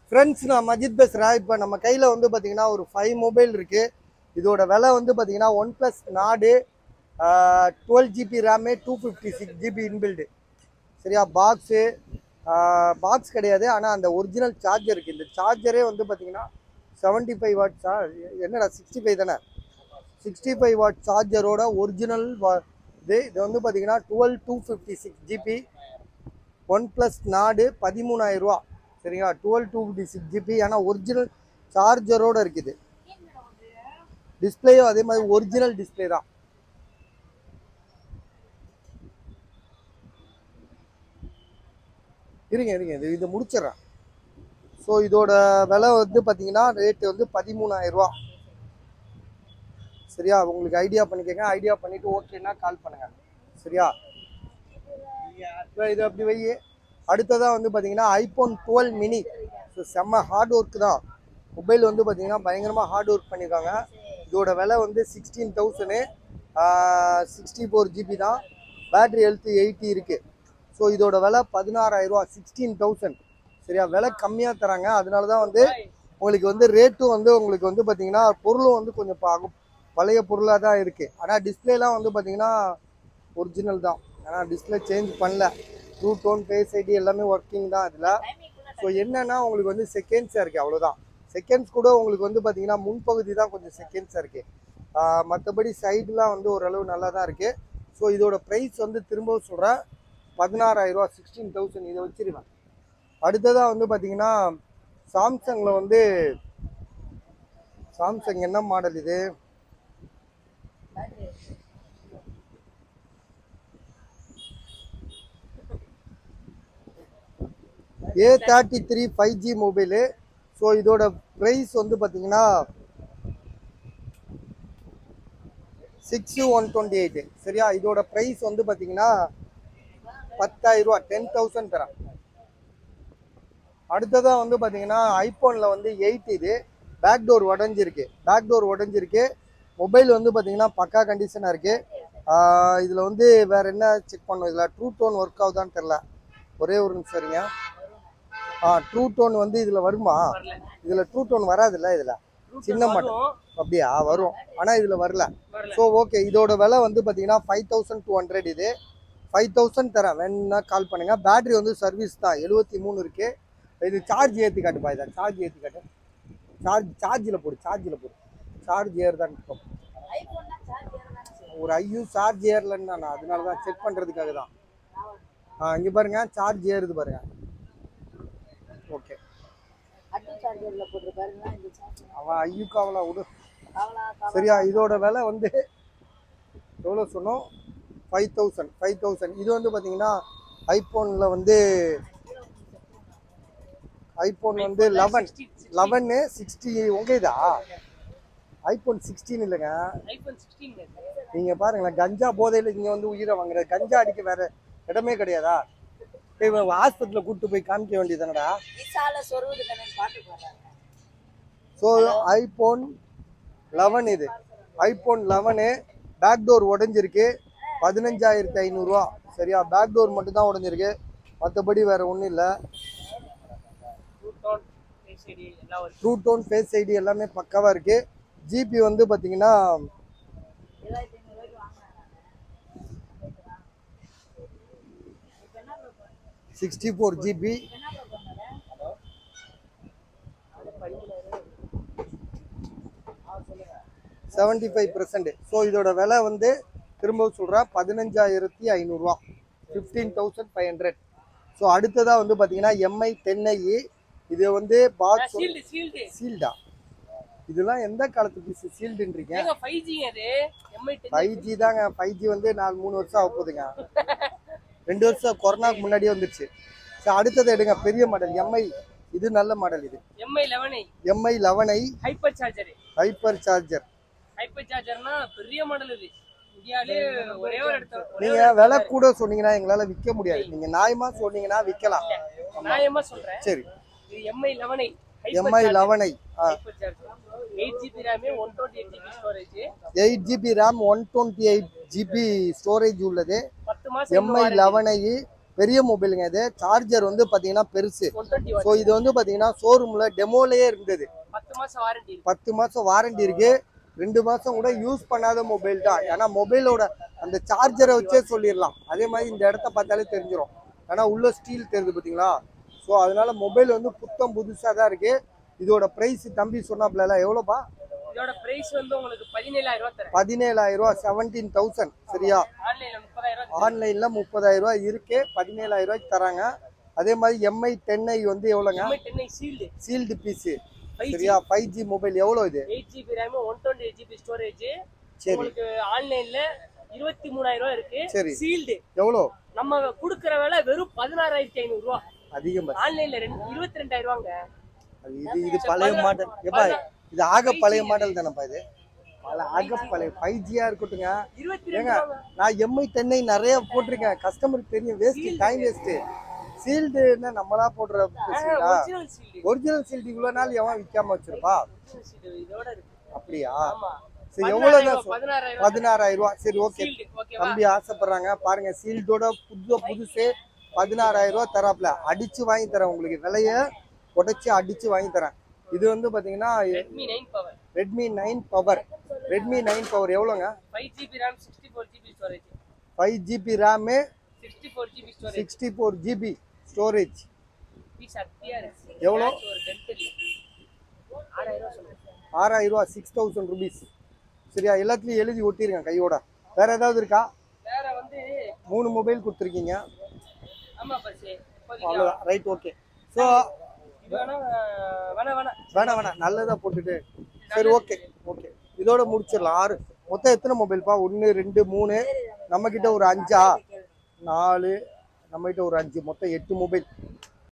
Friends நான் மஜித் பேசுகிறேன் இப்போ நம்ம கையில் வந்து பார்த்தீங்கன்னா ஒரு ஃபைவ் மொபைல் இருக்குது இதோட விலை வந்து பார்த்தீங்கன்னா one plus Nord twelve GB RAM two fifty six GB inbuilt சரியா பாக்ஸு பாக்ஸ் கிடையாது ஆனால் அந்த ஒரிஜினல் சார்ஜர் இருக்குது இந்த சார்ஜரே வந்து பார்த்தீங்கன்னா செவன்ட்டி ஃபைவ் வாட்ஸா என்னடா சிக்ஸ்டி ஃபைவ் தானே சிக்ஸ்டி ஃபைவ் வாட் சார்ஜரோட ஒரிஜினல் இது இது வந்து பார்த்தீங்கன்னா twelve two fifty six GB one plus Nord பதிமூணாயிரரூவா சரிங்களா twelve two fifty six GB ஆனால் ஒரிஜினல் சார்ஜரோடு இருக்குது டிஸ்பிளேயும் அதே மாதிரி ஒரிஜினல் டிஸ்பிளே தான் இருங்க இருங்க இது இதை முடிச்சிடுறேன் ஸோ இதோட விலை வந்து பார்த்தீங்கன்னா ரேட்டு வந்து பதிமூணாயிரரூவா சரியா உங்களுக்கு ஐடியா பண்ணிக்கங்க ஐடியா பண்ணிவிட்டு ஓகேன்னா கால் பண்ணுங்கள் சரியா இப்போ இது அப்படி வை அடுத்ததாக வந்து பார்த்தீங்கன்னா ஐஃபோன் டுவெல் மினி ஸோ செம்ம ஹார்ட் ஒர்க் தான் மொபைல் வந்து பார்த்தீங்கன்னா பயங்கரமாக ஹார்ட் ஒர்க் பண்ணியிருக்காங்க இதோட விலை வந்து sixteen thousand sixty four GB தான் பேட்ரி ஹெல்த் எயிட்டி இருக்குது ஸோ இதோட விலை பதினாறாயிரரூவா சிக்ஸ்டீன் தௌசண்ட் சரியா விலை கம்மியாக தராங்க அதனால தான் வந்து உங்களுக்கு வந்து ரேட்டும் வந்து உங்களுக்கு வந்து பார்த்தீங்கன்னா பொருளும் வந்து கொஞ்சம் பா- பழைய பொருளாக தான் இருக்குது ஆனால் டிஸ்பிளேலாம் வந்து பார்த்தீங்கன்னா ஒரிஜினல் தான் ஆனால் டிஸ்பிளே சேஞ்ச் பண்ணல ட்ரூ டோன் ஃபேஸ் ஐடி எல்லாமே ஒர்க்கிங் தான் இதில் ஸோ என்னன்னா உங்களுக்கு வந்து செகண்ட்ஸாக இருக்குது அவ்வளோதான் செகண்ட்ஸ் கூட உங்களுக்கு வந்து பார்த்தீங்கன்னா முன்பகுதி தான் கொஞ்சம் செகண்ட்ஸாக இருக்குது மற்றபடி சைடுலாம் வந்து ஓரளவு நல்லா தான் இருக்குது ஸோ இதோட ப்ரைஸ் வந்து திரும்பவும் சொல்கிறேன் பதினாறாயிரரூவா சிக்ஸ்டீன் தௌசண்ட் இதை வச்சிருவேன் அடுத்ததாக வந்து பார்த்தீங்கன்னா சாம்சங்கில் வந்து சாம்சங் என்ன மாடல் இது A thirty three five G mobile so இதோட ப்ரைஸ் வந்து பார்த்தீங்கன்னா சிக்ஸு ஒன் டுவெண்ட்டி எயிட்டு சரியா இதோட ப்ரைஸ் வந்து பார்த்தீங்கன்னா பத்தாயிரரூவா டென் தௌசண்ட் தரேன் அடுத்ததாக வந்து பார்த்தீங்கன்னா ஐஃபோனில் வந்து எயிட் இது பேக் டோர் உடஞ்சிருக்கு பேக் டோர் உடஞ்சிருக்கு மொபைல் வந்து பார்த்தீங்கன்னா பக்கா கண்டிஷனாக இருக்குது இதில் வந்து வேறு என்ன செக் பண்ணணும் இதில் ட்ரூ டோன் ஒர்க் ஆகுதான்னு தெரில ஒரே ஒரு நிமிஷம் சரிங்க ஆ ட்ரூ டோன் வந்து இதில் வருமா இதில் ட்ரூ டோன் வராதுல்ல இதில் சின்ன மாடல் அப்படியா வரும் ஆனால் இதில் வரல ஸோ ஓகே இதோட விலை வந்து பார்த்தீங்கன்னா ஃபைவ் தௌசண்ட் டூ ஹண்ட்ரட் இது ஃபைவ் தௌசண்ட் தரேன் வேணும்னா கால் பண்ணுங்கள் பேட்டரி வந்து சர்வீஸ் தான் எழுபத்தி மூணு இருக்குது இது சார்ஜ் ஏற்றி காட்டுப்பா இதை சார்ஜ் ஏற்றி காட்டு சார்ஜ் சார்ஜில் போடு சார்ஜில் போடு சார்ஜ் ஏறுதான் ஒரு ஐயூ சார்ஜ் ஏறலன்னு நான் அதனால தான் செக் பண்ணுறதுக்காக தான் ஆ இங்கே பாருங்க சார்ஜ் ஏறுது பாருங்க ஓகே அவன் ஐயூக்கு அவளா விடு சரியா இதோட விலை வந்து எவ்வளோ சொன்னோம் ஃபைவ் தௌசண்ட் ஃபைவ் தௌசண்ட் இது வந்து பார்த்தீங்கன்னா ஐஃபோனில் வந்து ஐஃபோன் வந்து லெவன் லெவன்னு சிக்ஸ்டி உங்க இதா ஐஃபோன் சிக்ஸ்டீன் இல்லைங்க ஐபோன் சிக்ஸ்டீன் நீங்கள் பாருங்களேன் கஞ்சா போதையில் இங்கே வந்து உயிரை வாங்குறது கஞ்சா அடிக்க வேற இடமே கிடையாதா இப்போ ஆஸ்பத்திரியில் கூப்பிட்டு போய் காமிக்க வேண்டியதானடா விசால சொருவுது கண்ணன் பாட்டு பாடுறாங்க ஸோ ஐஃபோன் லெவன் இது ஐஃபோன் லெவனு பேக் டோர் உடஞ்சிருக்கு பதினஞ்சாயிரத்தி ஐநூறுரூவா சரியா பேக் டோர் மட்டும் தான் உடஞ்சிருக்கு மற்றபடி வேற ஒன்றும் இல்லை டூ டோன் ஃபேஸ் ஐடி எல்லாம் வருது ட்ரூ டோன் ஃபேஸ் ஐடி எல்லாமே பக்காவாக இருக்குது ஜிபி வந்து பார்த்தீங்கன்னா ஏழாயிரத்தி ஐநூறு ரூபாய்க்கு வாங்கினேன் சிக்ஸ்டி ஃபோர் ஜிபி என்ன ப்ரோ பண்ணல செவன்ட்டி ஃபைவ் பர்சன்ட் ஸோ இதோட விலை வந்து திரும்ப சொல்கிறேன் பதினஞ்சாயிரத்தி ஐநூறுரூவா fifteen thousand five hundred so அடுத்ததாக வந்து பார்த்தீங்கன்னா எம்ஐ டென் ஐ இது வந்து பாக்ஸ் ஷீல்டு ஷீல்டு சீல்டா இதெல்லாம் எந்த காலத்துக்கு சீல்டுன்றீங்க ஏங்க ஃபைவ் ஜி அது எம்ஐ டென் ஃபைவ் ஜி தாங்க ஃபைவ் ஜி வந்து நாலு மூணு வருஷம் ஆக போகுதுங்க ரெண்டு வருஷம் கொரோனாக்கு முன்னாடியே வந்துருச்சு ஸோ அடுத்தது எடுங்க பெரிய மாடல் எம்ஐ இது நல்ல மாடல் இது MI eleven i MI eleven i hyper charger hyper charger hyper சார்ஜர்னா பெரிய மாடல் இது இந்தியாவிலே ஒரே ஒரு இடத்துல ஒரே நீங்க விலை கூட சொன்னீங்கன்னா எங்களால விற்க முடியாது நீங்க நியாயமா சொன்னீங்கன்னா விற்கலாம் ஒரு நியாயமா சொல்றேன் சரி இது MI eleven i MI eleven i hyper charger eight GB ரேமே one twenty eight GB storage eight GB RAM one twenty eight GB storage உள்ளது பத்து மாசம் எம்ஐ லெவன் ஐ பெரிய மொபைலுங்க இது சார்ஜர் வந்து பார்த்தீங்கன்னா பெருசு ஒன் டுவெண்ட்டி ஸோ இது வந்து பார்த்தீங்கன்னா ஷோரூமில் டெமோலேயே இருந்தது பத்து மாசம் வாரண்டி இருக்கு பத்து மாதம் வாரண்டி இருக்கு ரெண்டு மாதம் கூட யூஸ் பண்ணாத மொபைல் தான் ஏன்னா மொபைலோட அந்த சார்ஜரை வச்சே சொல்லிடலாம் அதே மாதிரி இந்த இடத்த பார்த்தாலே தெரிஞ்சிடும் ஏன்னா உள்ள ஸ்டீல் தெரியுது பார்த்தீங்களா ஸோ அதனால மொபைல் வந்து புத்தம் புதுசாக தான் இருக்கு இதோட ப்ரைஸ் தம்பி சொன்னாப்ல எவ்வளோப்பா இதோட பிரைஸ் வந்து உங்களுக்கு பதினேழாயிரம் ரூபாய் தரேன் பதினேழாயிரம் ரூபா செவன்டீன் தௌசண்ட் சரியா ஆன்லைன்ல முப்பதாயிரம் ரூபாய் ஆன்லைனில் முப்பதாயிரம் ரூபாய் இருக்கு பதினேழாயிரம் ரூபாய்க்கு தராங்க அதே மாதிரி எம்ஐ டென் ஐ வந்து எவ்வளோங்க MI ten sealed sealed piece five G சரியா ஃபைவ் ஜி மொபைல் எவ்வளோ இது eight GB RAM one twenty eight GB storage சரி உங்களுக்கு ஆன்லைன்ல இருபத்தி மூணாயிரம் ரூபாய் இருக்கு சரி. சீல்டு எவ்வளோ நம்ம குடுக்கற விலை வெறும் பதினாறாயிரத்தி ஐநூறு ரூபா அதிகம் ஆன்லைன்ல ரெண்டு இருபத்தி ரெண்டாயிரம் ரூபாங்க அது இது இது பழைய மாடல் ஏப்பா இது ஆக பழைய மாடல் தானேப்பா இது பல ஆக பழைய ஃபைவ் ஜியா இருக்கட்டுங்க இருபத்தி ஏங்க ரெண்டு ரூபாங்க நான் எம்ஐ டென்னை நிறைய போட்டிருக்கேன் கஸ்டமருக்கு தெரியும் வேஸ்ட் டைம் வேஸ்ட் சீல்டுன்னா நம்மளா போடுற சீல்டா ஒரிஜினல் சீல்டு ஒரிஜினல் சீல்டு இவ்வளவு நாள் எவன் விற்காம வச்சிருப்பா இதோட இருக்கு அப்படியா ஆமா சரி எவ்வளவுதான் சொல்- பதினாறாயிரம் பதினாறாயிரம் ரூபாய் சரி ஓகே சீல்டு ஓகேவா தம்பி ஆசைப்படுறாங்க பாருங்க சீல்டோட புது புதுசு பதினாறாயிரம் ரூபாய் தராப்ல அடிச்சு வாங்கி தரேன் உங்களுக்கு விலைய உடைச்சு அடிச்சு வாங்கி தரேன் இது வந்து பாத்தீங்கன்னா Redmi nine power Redmi nine power Redmi nine power எவ்வளோங்க five GB RAM sixty four GB storage five GB RAM sixty four GB storage sixty four GB storage piece அத்தியா இருக்கு எவ்வளோ? ஒரு டென்ட் ஆறாயிரம் ரூபாய் சொல்லுங்க ஆறாயிரம் ரூபா சிக்ஸ் தௌசண்ட் ருபீஸ் சரியா எல்லாத்துலயும் எழுதி ஒட்டிருங்க கையோட வேற ஏதாவது இருக்கா வேற வந்து மூணு மொபைல் கொடுத்துருக்கீங்க ஆமா பஸ் இப்போதைக்கு அவ்வளோதான் ரைட் ஓகே ஸோ இது வேணா வேணா வேணா வேணாம் வேணாம் நல்லதா போட்டுட்டு சரி ஓகே ஓகே இதோட முடிச்சிடலாம் ஆறு மொத்தம் எத்தனை மொபைல்ப்பா ஒன்று ரெண்டு மூணு நம்ம கிட்ட ஒரு அஞ்சா நாலு நம்ம கிட்ட ஒரு அஞ்சு மொத்தம் எட்டு மொபைல்